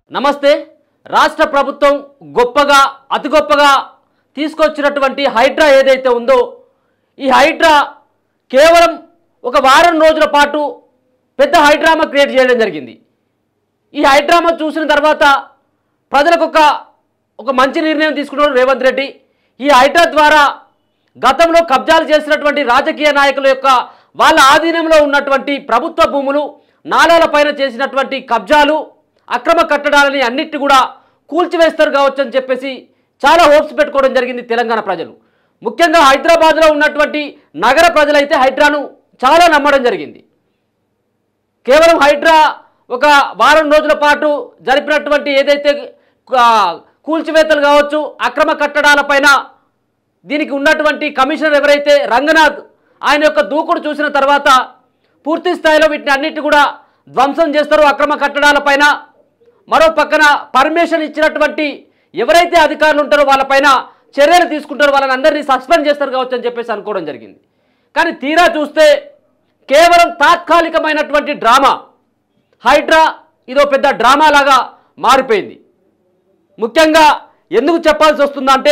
నమస్తే రాష్ట్ర ప్రభుత్వం గొప్పగా అతి గొప్పగా తీసుకొచ్చినటువంటి హైడ్రా ఏదైతే ఉందో ఈ హైడ్రా కేవలం ఒక వారం రోజుల పాటు పెద్ద హైడ్రామా క్రియేట్ చేయడం జరిగింది ఈ హైడ్రామా చూసిన తర్వాత ప్రజలకు ఒక ఒక మంచి నిర్ణయం తీసుకున్నాడు రేవంత్ రెడ్డి ఈ హైడ్రా ద్వారా గతంలో కబ్జాలు చేసినటువంటి రాజకీయ నాయకుల యొక్క వాళ్ళ ఆధీనంలో ఉన్నటువంటి ప్రభుత్వ భూములు నాలాల పైన చేసినటువంటి కబ్జాలు అక్రమ కట్టడాలని అన్నిటి కూడా కూల్చివేస్తారు కావచ్చు అని చెప్పేసి చాలా హోప్స్ పెట్టుకోవడం జరిగింది తెలంగాణ ప్రజలు ముఖ్యంగా హైదరాబాద్లో ఉన్నటువంటి నగర ప్రజలైతే హైడ్రాను చాలా నమ్మడం జరిగింది కేవలం హైడ్రా ఒక వారం రోజుల పాటు జరిపినటువంటి ఏదైతే ఆ, కూల్చివేతలు కావచ్చు అక్రమ కట్టడాలపైన దీనికి ఉన్నటువంటి కమిషనర్ ఎవరైతే రంగనాథ్ ఆయన యొక్క దూకుడు చూసిన తర్వాత పూర్తి స్థాయిలో వీటిని అన్నిటి కూడా ధ్వంసం చేస్తారు అక్రమ కట్టడాలపైన మరో పక్కన పర్మిషన్ ఇచ్చినటువంటి ఎవరైతే అధికారులు ఉంటారో వాళ్ళపైన చర్యలు తీసుకుంటారో వాళ్ళని అందరినీ సస్పెండ్ చేస్తారు కావచ్చు అని చెప్పేసి అనుకోవడం జరిగింది కానీ తీరా చూస్తే కేవలం తాత్కాలికమైనటువంటి డ్రామా హైడ్రా ఇదో పెద్ద డ్రామా లాగా మారిపోయింది ముఖ్యంగా ఎందుకు చెప్పాల్సి వస్తుందంటే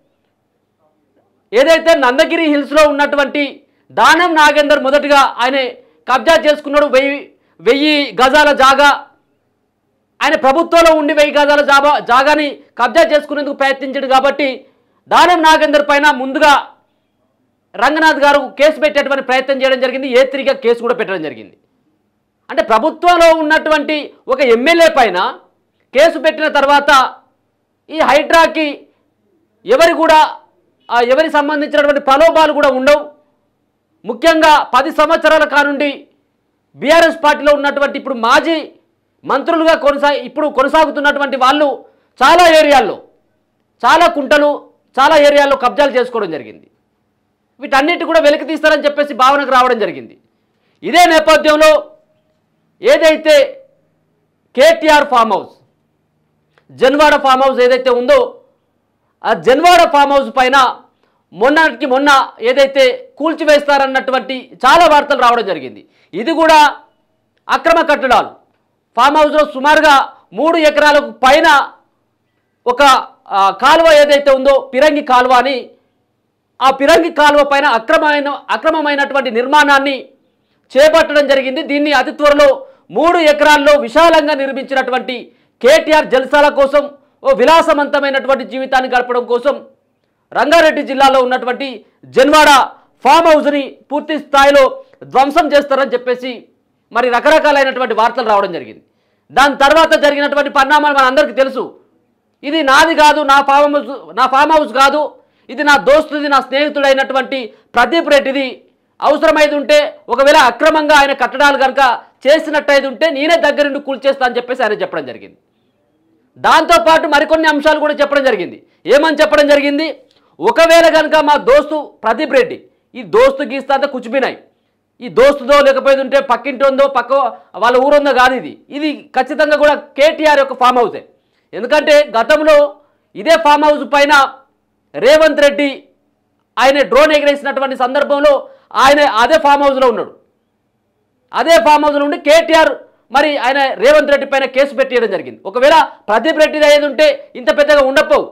ఏదైతే నందగిరి హిల్స్లో ఉన్నటువంటి దానం నాగేందర్ మొదటగా ఆయన కబ్జా చేసుకున్నాడు వెయ్యి వెయ్యి గజాల జాగా ఆయన ప్రభుత్వంలో ఉండి వెయ్యి గజాల జాబా జాగాని కబ్జా చేసుకునేందుకు ప్రయత్నించాడు కాబట్టి దానం నాగేందర్ పైన ముందుగా రంగనాథ్ గారు కేసు పెట్టేటువంటి ప్రయత్నం చేయడం జరిగింది ఏ త్రీగా కేసు కూడా పెట్టడం జరిగింది అంటే ప్రభుత్వంలో ఉన్నటువంటి ఒక ఎమ్మెల్యే పైన కేసు పెట్టిన తర్వాత ఈ హైడ్రాకి ఎవరి కూడా ఆ ఎవరి సంబంధించినటువంటి ప్రలోభాలు కూడా ఉండవు ముఖ్యంగా పది సంవత్సరాల కానుండి బీఆర్ఎస్ పార్టీలో ఉన్నటువంటి ఇప్పుడు మాజీ మంత్రులుగా కొనసా ఇప్పుడు కొనసాగుతున్నటువంటి వాళ్ళు చాలా ఏరియాల్లో చాలా కుంటలు చాలా ఏరియాల్లో కబ్జాలు చేసుకోవడం జరిగింది వీటన్నిటి కూడా వెలికి తీస్తారని చెప్పేసి భావనకు రావడం జరిగింది ఇదే నేపథ్యంలో ఏదైతే KTR farm house Janwada farm house ఏదైతే ఉందో ఆ జన్వాడ ఫామ్ హౌస్ పైన మొన్నటికి మొన్న ఏదైతే కూల్చివేస్తారన్నటువంటి చాలా వార్తలు రావడం జరిగింది ఇది కూడా అక్రమ కట్టడాలు ఫామ్ హౌస్లో సుమారుగా మూడు ఎకరాలకు పైన ఒక ఆ, కాలువ ఏదైతే ఉందో పిరంగి కాలువ అని ఆ పిరంగి కాలువ పైన అక్రమమైన అక్రమమైనటువంటి నిర్మాణాన్ని చేపట్టడం జరిగింది దీన్ని అతి త్వరలో మూడు ఎకరాల్లో విశాలంగా నిర్మించినటువంటి కేటీఆర్ జల్సాల కోసం ఓ విలాసవంతమైనటువంటి జీవితాన్ని గడపడం కోసం రంగారెడ్డి జిల్లాలో ఉన్నటువంటి జన్వాడ ఫామ్ హౌస్ని పూర్తి స్థాయిలో ధ్వంసం చేస్తారని చెప్పేసి మరి రకరకాలైనటువంటి వార్తలు రావడం జరిగింది దాని తర్వాత జరిగినటువంటి పరిణామాలు మన అందరికీ తెలుసు ఇది నాది కాదు నా ఫామ్ హౌస్ నా ఫామ్ హౌస్ కాదు ఇది నా దోస్తుది నా స్నేహితుడైనటువంటి ప్రదీప్ రెడ్డిది అవసరమైతే ఉంటే ఒకవేళ అక్రమంగా ఆయన కట్టడాలు కనుక చేసినట్టయితే ఉంటే నేనే దగ్గరుండి కూల్చేస్తా అని చెప్పేసి ఆయన చెప్పడం జరిగింది దాంతోపాటు మరికొన్ని అంశాలు కూడా చెప్పడం జరిగింది ఏమని చెప్పడం జరిగింది ఒకవేళ కనుక మా దోస్తు ప్రదీప్ రెడ్డి ఈ దోస్తు గీస్తా అంతా కుచిపినాయి ఈ దోస్తుదో లేకపోతే ఉంటే పక్కింటి ఉందో పక్క వాళ్ళ ఊరుందో కాదు ఇది ఇది ఖచ్చితంగా కూడా కేటీఆర్ యొక్క ఫామ్ హౌసే ఎందుకంటే గతంలో ఇదే ఫామ్ హౌస్ పైన రేవంత్ రెడ్డి ఆయన డ్రోన్ ఎగిరేసినటువంటి సందర్భంలో ఆయన అదే ఫామ్ హౌస్లో ఉన్నాడు అదే ఫామ్ హౌస్లో ఉండి కేటీఆర్ మరి ఆయన రేవంత్ రెడ్డి పైన కేసు పెట్టేయడం జరిగింది ఒకవేళ ప్రదీప్ రెడ్డి అయ్యేది ఉంటే ఇంత పెద్దగా ఉండకపోవు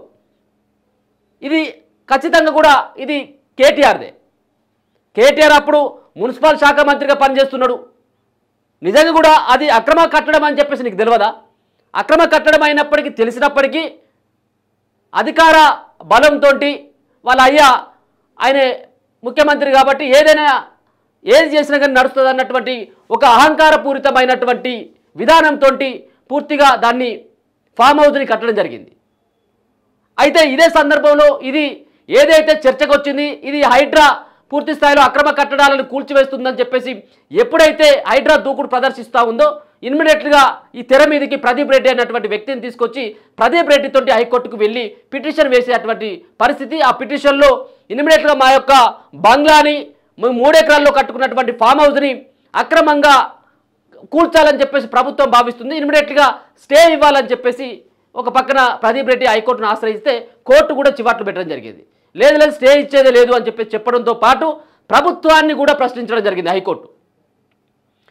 ఇది ఖచ్చితంగా కూడా ఇది కేటీఆర్దే కేటీఆర్ అప్పుడు మున్సిపల్ శాఖ మంత్రిగా పనిచేస్తున్నాడు నిజంగా కూడా అది అక్రమ కట్టడం అని చెప్పేసి నీకు తెలియదా అక్రమ కట్టడం అయినప్పటికీ తెలిసినప్పటికీ అధికార బలంతో వాళ్ళ అయ్యా ఆయన ముఖ్యమంత్రి కాబట్టి ఏదైనా ఏది చేసినా కానీ నడుస్తుంది అన్నటువంటి ఒక అహంకారపూరితమైనటువంటి విధానంతో పూర్తిగా దాన్ని ఫామ్ హౌస్ని కట్టడం జరిగింది అయితే ఇదే సందర్భంలో ఇది ఏదైతే చర్చకు వచ్చింది ఇది హైడ్రా పూర్తి స్థాయిలో అక్రమ కట్టడాలను కూల్చివేస్తుందని చెప్పేసి ఎప్పుడైతే హైడ్రా దూకుడు ప్రదర్శిస్తూ ఉందో ఇన్మిడియట్గా ఈ తెర మీదకి ప్రదీప్ రెడ్డి అనేటువంటి వ్యక్తిని తీసుకొచ్చి ప్రదీప్ రెడ్డితో హైకోర్టుకు వెళ్ళి పిటిషన్ వేసేటువంటి పరిస్థితి ఆ పిటిషన్లో ఇన్మిడియట్గా మా యొక్క బంగ్లాని మేము మూడు ఎకరాల్లో కట్టుకున్నటువంటి ఫామ్ హౌస్ని అక్రమంగా కూల్చాలని చెప్పేసి ప్రభుత్వం భావిస్తుంది ఇన్మిడియట్గా స్టే ఇవ్వాలని చెప్పేసి ఒక పక్కన ప్రదీప్ రెడ్డి హైకోర్టును ఆశ్రయిస్తే కోర్టు కూడా చివాట్లు పెట్టడం జరిగింది లేదు లేదు స్టే ఇచ్చేదే లేదు అని చెప్పేసి చెప్పడంతో పాటు ప్రభుత్వాన్ని కూడా ప్రశ్నించడం జరిగింది హైకోర్టు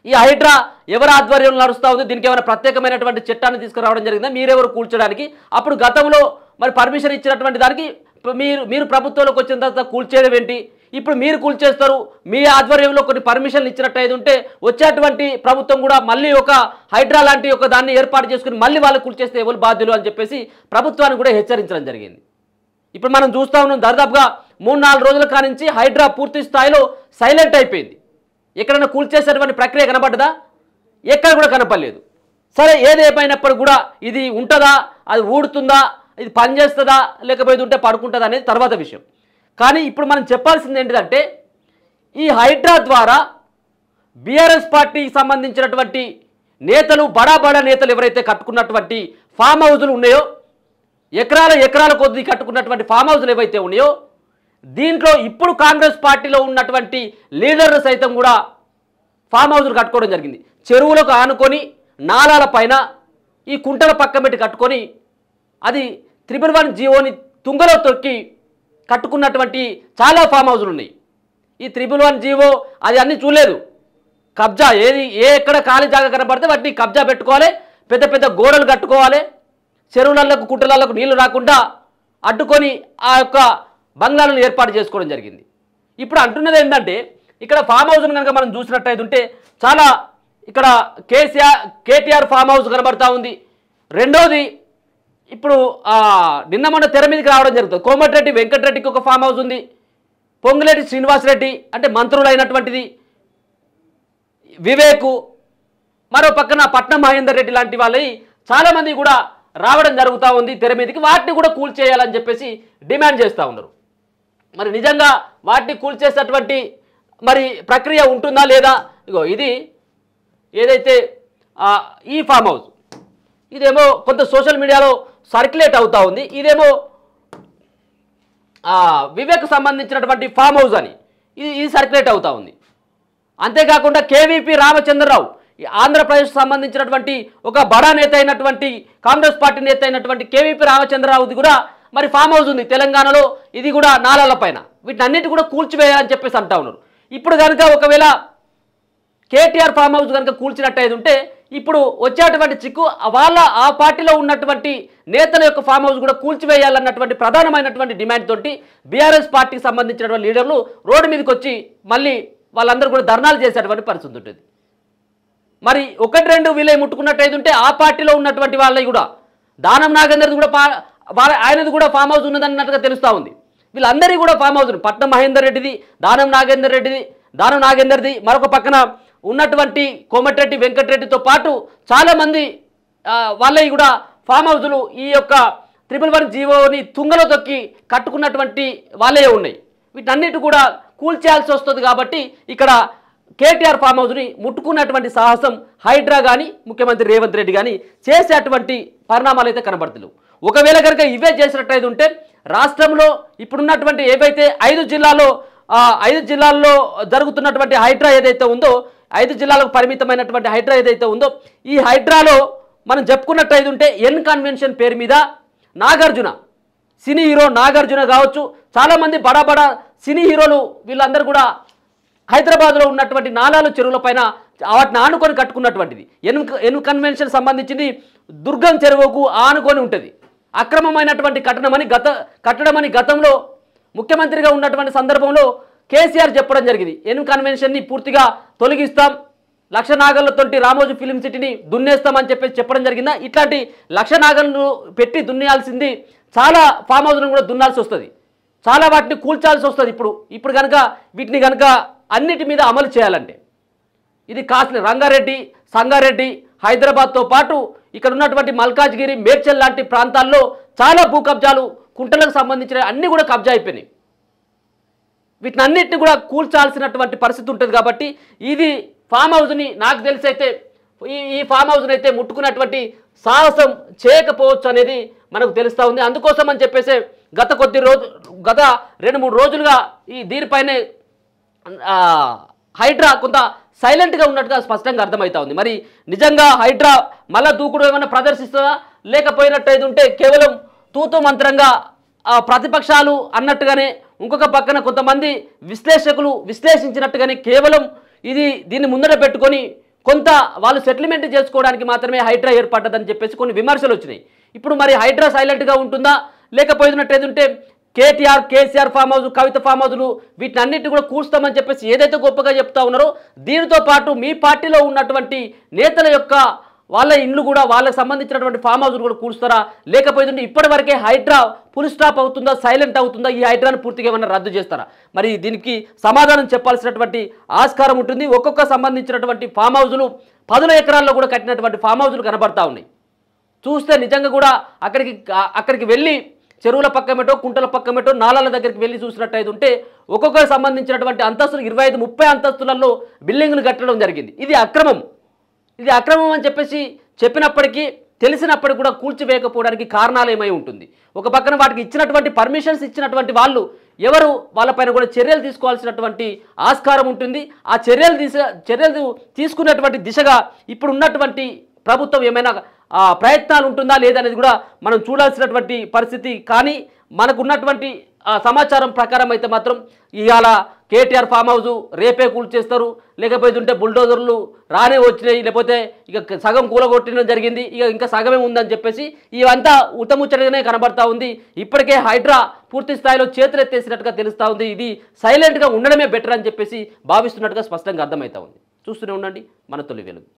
ఈ హైడ్రా ఎవరి ఆధ్వర్యంలో నడుస్తూ ఉంది దీనికి ఏమైనా ప్రత్యేకమైనటువంటి చట్టాన్ని తీసుకురావడం జరిగిందా మీరెవరు కూల్చడానికి అప్పుడు గతంలో మరి పర్మిషన్ ఇచ్చినటువంటి దానికి మీరు మీరు ప్రభుత్వంలోకి వచ్చిన తర్వాత కూల్చేయడం ఏంటి ఇప్పుడు మీరు కూల్చేస్తారు మీ ఆధ్వర్యంలో కొన్ని పర్మిషన్లు ఇచ్చినట్టు అయితే ఉంటే వచ్చేటువంటి ప్రభుత్వం కూడా మళ్ళీ ఒక హైడ్రా లాంటి ఒక దాన్ని ఏర్పాటు చేసుకుని మళ్ళీ వాళ్ళు కూల్చేస్తే ఎవరు బాధ్యులు అని చెప్పేసి ప్రభుత్వాన్ని కూడా హెచ్చరించడం జరిగింది ఇప్పుడు మనం చూస్తా ఉన్నాం దాదాపుగా మూడు నాలుగు రోజుల కానించి హైడ్రా పూర్తి స్థాయిలో సైలెంట్ అయిపోయింది ఎక్కడైనా కూల్చేసేటువంటి ప్రక్రియ కనపడ్డదా ఎక్కడ కూడా కనపడలేదు సరే ఏది ఏమైనప్పుడు కూడా ఇది ఉంటుందా అది ఊడుతుందా ఇది పనిచేస్తుందా లేకపోతే ఉంటే పడుకుంటుందా అనేది తర్వాత విషయం కానీ ఇప్పుడు మనం చెప్పాల్సింది ఏంటిదంటే ఈ హైడ్రా ద్వారా బీఆర్ఎస్ పార్టీకి సంబంధించినటువంటి నేతలు బడా బడా నేతలు ఎవరైతే కట్టుకున్నటువంటి ఫామ్ హౌజులు ఉన్నాయో ఎకరాల ఎకరాల కొద్ది కట్టుకున్నటువంటి ఫామ్ హౌస్లు ఏవైతే ఉన్నాయో దీంట్లో ఇప్పుడు కాంగ్రెస్ పార్టీలో ఉన్నటువంటి లీడర్లు సైతం కూడా ఫామ్ హౌస్లు కట్టుకోవడం జరిగింది చెరువులకు ఆనుకొని నాలాల పైన ఈ కుంటల పక్క పెట్టి కట్టుకొని అది త్రిపుల్ వన్ జీవోని తుంగలో తొక్కి కట్టుకున్నటువంటి చాలా ఫామ్ హౌస్లు ఉన్నాయి ఈ త్రిపుల్ వన్ జీవో అది అన్నీ చూడలేదు కబ్జా ఏది ఏ ఎక్కడ ఖాళీ జాగా కనపడితే వాటిని కబ్జా పెట్టుకోవాలి పెద్ద పెద్ద గోడలు కట్టుకోవాలి చెరువులకు కుట్టలకు నీళ్లు రాకుండా అడ్డుకొని ఆ యొక్క బంగ్లాలను ఏర్పాటు చేసుకోవడం జరిగింది ఇప్పుడు అంటున్నది ఏంటంటే ఇక్కడ ఫామ్ హౌస్ను కనుక మనం చూసినట్టయితే ఉంటే చాలా ఇక్కడ కేసీఆర్ కేటీఆర్ ఫామ్ హౌస్ కనబడతా ఉంది రెండోది ఇప్పుడు ఆ, నిన్న మొన్న తెర మీదకి రావడం జరుగుతుంది కోమటిరెడ్డి వెంకటరెడ్డికి ఒక ఫామ్ హౌస్ ఉంది పొంగులేటి శ్రీనివాసరెడ్డి అంటే మంత్రులు అయినటువంటిది వివేకు మరో పక్కన పట్నం మహేందర్ రెడ్డి లాంటి వాళ్ళని చాలామంది కూడా రావడం జరుగుతూ ఉంది తెర మీదకి వాటిని కూడా కూల్ చేయాలని చెప్పేసి డిమాండ్ చేస్తూ ఉన్నారు మరి నిజంగా వాటిని కూల్చేసేటువంటి మరి ప్రక్రియ ఉంటుందా లేదా ఇగో ఇది ఏదైతే ఆ, ఈ ఫామ్ హౌస్ ఇదేమో కొంత సోషల్ మీడియాలో సర్క్యులేట్ అవుతా ఉంది ఇదేమో ఆ, వివేక్ సంబంధించినటువంటి ఫామ్ హౌస్ అని ఇది ఇది సర్క్యులేట్ అవుతా ఉంది అంతేకాకుండా కేవీపీ రామచంద్రరావు ఈ ఆంధ్రప్రదేశ్ సంబంధించినటువంటి ఒక బడా నేత అయినటువంటి కాంగ్రెస్ పార్టీ నేత అయినటువంటి కేవీపీ రామచంద్రరావుది కూడా మరి ఫామ్ హౌస్ ఉంది తెలంగాణలో ఇది కూడా నాలాల పైన వీటినన్నిటి కూడా కూల్చివేయాలని చెప్పేసి అంటా ఉన్నారు ఇప్పుడు కనుక ఒకవేళ కేటీఆర్ ఫామ్ హౌస్ కనుక కూల్చినట్టయితే ఉంటే ఇప్పుడు వచ్చేటువంటి చిక్కు వాళ్ళ ఆ పార్టీలో ఉన్నటువంటి నేతల యొక్క ఫామ్ హౌస్ కూడా కూల్చివేయాలన్నటువంటి ప్రధానమైనటువంటి డిమాండ్ తోటి బీఆర్ఎస్ పార్టీకి సంబంధించినటువంటి లీడర్లు రోడ్డు మీదకి వచ్చి మళ్ళీ వాళ్ళందరూ కూడా ధర్నాలు చేసేటువంటి పరిస్థితి ఉంటుంది మరి ఒకటి రెండు వీళ్ళే ముట్టుకున్నట్టయితే ఉంటే ఆ పార్టీలో ఉన్నటువంటి వాళ్ళవి కూడా దానం నాగేందర్ది కూడా పా వాళ్ళ ఆయనది కూడా ఫామ్ హౌస్ ఉన్నదన్నట్టుగా తెలుస్తూ ఉంది వీళ్ళందరి కూడా ఫామ్ హౌస్ ఉంది. పట్నం మహేందర్ రెడ్డిది దానం నాగేందర్ రెడ్డిది దానం నాగేందర్ది మరొక పక్కన ఉన్నటువంటి కోమటిరెడ్డి వెంకటరెడ్డితో పాటు చాలామంది ఆ, వాళ్ళవి కూడా ఫామ్ హౌజులు ఈ యొక్క త్రిపుల్ వన్ జీవోని తుంగలో తొక్కి కట్టుకున్నటువంటి వాళ్ళే ఉన్నాయి వీటన్నిటి కూడా కూల్చేయాల్సి వస్తుంది కాబట్టి ఇక్కడ కేటీఆర్ ఫామ్ హౌస్ని ముట్టుకున్నటువంటి సాహసం హైడ్రా కానీ ముఖ్యమంత్రి రేవంత్ రెడ్డి కానీ చేసేటువంటి పరిణామాలు అయితే కనబడతలేవు ఒకవేళ కనుక ఇవే చేసినట్టయితే ఉంటే రాష్ట్రంలో ఇప్పుడున్నటువంటి ఏవైతే ఐదు జిల్లాలో ఆ, ఐదు జిల్లాల్లో జరుగుతున్నటువంటి హైడ్రా ఏదైతే ఉందో ఐదు జిల్లాలకు పరిమితమైనటువంటి హైడ్రా ఏదైతే ఉందో ఈ హైడ్రాలో మనం చెప్పుకున్నట్టయితే ఉంటే ఎన్ కన్వెన్షన్ పేరు మీద నాగార్జున సినీ హీరో నాగార్జున కావచ్చు చాలామంది బడా బడా సినీ హీరోలు వీళ్ళందరూ కూడా హైదరాబాద్లో ఉన్నటువంటి నాలాలు చెరువుల పైన వాటిని ఆనుకొని కట్టుకున్నటువంటిది ఎన్ ఎన్ కన్వెన్షన్ సంబంధించింది దుర్గం చెరువుకు ఆనుకొని ఉంటుంది అక్రమమైనటువంటి కట్టడమని గత కట్టడమని గతంలో ముఖ్యమంత్రిగా ఉన్నటువంటి సందర్భంలో కేసీఆర్ చెప్పడం జరిగింది ఎన్ కన్వెన్షన్ని పూర్తిగా తొలగిస్తాం లక్ష నాగళ్లతోటి రామోజు ఫిలిం సిటీని దున్నేస్తామని చెప్పేసి చెప్పడం జరిగిందా ఇట్లాంటి లక్ష నాగలను పెట్టి దున్నేయాల్సింది చాలా ఫామ్ హౌస్లను కూడా దున్నాల్సి వస్తుంది చాలా వాటిని కూల్చాల్సి వస్తుంది ఇప్పుడు ఇప్పుడు కనుక వీటిని కనుక అన్నిటి మీద అమలు చేయాలంటే ఇది కాస్ట్లీ రంగారెడ్డి సంగారెడ్డి హైదరాబాద్తో పాటు ఇక్కడ ఉన్నటువంటి మల్కాజ్గిరి మేడ్చల్ లాంటి ప్రాంతాల్లో చాలా భూ కబ్జాలు కుంటలకు సంబంధించిన అన్నీ కూడా కబ్జా అయిపోయినాయి వీటిని అన్నిటిని కూడా కూల్చాల్సినటువంటి పరిస్థితి ఉంటుంది కాబట్టి ఇది ఫామ్ హౌస్ని నాకు తెలిసి అయితే ఈ ఈ ఫామ్ హౌస్ని అయితే ముట్టుకున్నటువంటి సాహసం చేయకపోవచ్చు అనేది మనకు తెలుస్తూ ఉంది అందుకోసం అని చెప్పేసి గత కొద్ది రోజు గత రెండు మూడు రోజులుగా ఈ దీనిపైనే ఆ, హైడ్రా కొంత సైలెంట్గా ఉన్నట్టుగా స్పష్టంగా అర్థమవుతా ఉంది మరి నిజంగా హైడ్రా మళ్ళా దూకుడు ఏమైనా ప్రదర్శిస్తుందా లేకపోయినట్టయితే ఉంటే కేవలం తూతు మంత్రంగా ఆ, ప్రతిపక్షాలు అన్నట్టుగానే ఇంకొక పక్కన కొంతమంది విశ్లేషకులు విశ్లేషించినట్టుగానే కేవలం ఇది దీన్ని ముందర పెట్టుకొని కొంత వాళ్ళు సెటిల్మెంట్ చేసుకోవడానికి మాత్రమే హైడ్రా ఏర్పడ్డదని చెప్పేసి కొన్ని విమర్శలు వచ్చినాయి ఇప్పుడు మరి హైడ్రా సైలెంట్గా ఉంటుందా లేకపోయినట్టు ఏదంటే KTR KCR farm house Kavitha farm హౌస్లు వీటిని అన్నిటి కూడా కూర్స్తామని చెప్పేసి ఏదైతే గొప్పగా చెప్తా ఉన్నారో దీనితో పాటు మీ పార్టీలో ఉన్నటువంటి నేతల యొక్క వాళ్ళ ఇండ్లు కూడా వాళ్ళకి సంబంధించినటువంటి ఫామ్ హౌస్ కూడా కూర్స్తారా లేకపోతే ఇప్పటి వరకే హైడ్రా ఫుల్ స్టాప్ అవుతుందా సైలెంట్ అవుతుందా ఈ హైడ్రాను పూర్తిగా ఏమైనా రద్దు చేస్తారా మరి దీనికి సమాధానం చెప్పాల్సినటువంటి ఆస్కారం ఉంటుంది ఒక్కొక్క సంబంధించినటువంటి ఫామ్ హౌజులు పదుల ఎకరాల్లో కూడా కట్టినటువంటి ఫామ్ హౌజులు కనబడతా ఉన్నాయి చూస్తే నిజంగా కూడా అక్కడికి ఆ- అక్కడికి వెళ్ళి చెరువుల పక్కమేటో కుంటల పక్కమేటో నాలాల దగ్గరికి వెళ్ళి చూసినట్టయితే ఉంటే ఒక్కొక్కరికి సంబంధించినటువంటి అంతస్తులు ఇరవై ఐదు ముప్పై అంతస్తులలో బిల్డింగ్లు కట్టడం జరిగింది ఇది అక్రమం ఇది అక్రమం అని చెప్పేసి చెప్పినప్పటికీ తెలిసినప్పటికీ కూడా కూల్చివేయకపోవడానికి కారణాలు ఏమై ఉంటుంది ఒక పక్కన వాటికి ఇచ్చినటువంటి పర్మిషన్స్ ఇచ్చినటువంటి వాళ్ళు ఎవరు వాళ్ళపైన కూడా చర్యలు తీసుకోవాల్సినటువంటి ఆస్కారం ఉంటుంది ఆ చర్యలు తీసే చర్యలు తీసుకున్నటువంటి దిశగా ఇప్పుడు ఉన్నటువంటి ప్రభుత్వం ఏమైనా ఆ, ప్రయత్నాలు ఉంటుందా లేదనేది కూడా మనం చూడాల్సినటువంటి పరిస్థితి కానీ మనకు ఉన్నటువంటి ఆ, సమాచారం ప్రకారం అయితే మాత్రం ఇవాళ కేటీఆర్ ఫామ్ హౌస్ రేపే కూల్చేస్తారు లేకపోతే ఉంటే బుల్డోజర్లు రానే వచ్చినాయి లేకపోతే ఇక సగం కూలగొట్టడం జరిగింది ఇక ఇంకా సగమే ఉందని చెప్పేసి ఇవంతా ఉత్తముచ్చటగానే కనబడతా ఉంది ఇప్పటికే హైడ్రా పూర్తి స్థాయిలో చేతులు ఎత్తేసినట్టుగా తెలుస్తూ ఉంది ఇది సైలెంట్గా ఉండడమే బెటర్ అని చెప్పేసి భావిస్తున్నట్టుగా స్పష్టంగా అర్థమవుతా ఉంది చూస్తూనే ఉండండి మన తొలి వెలుగు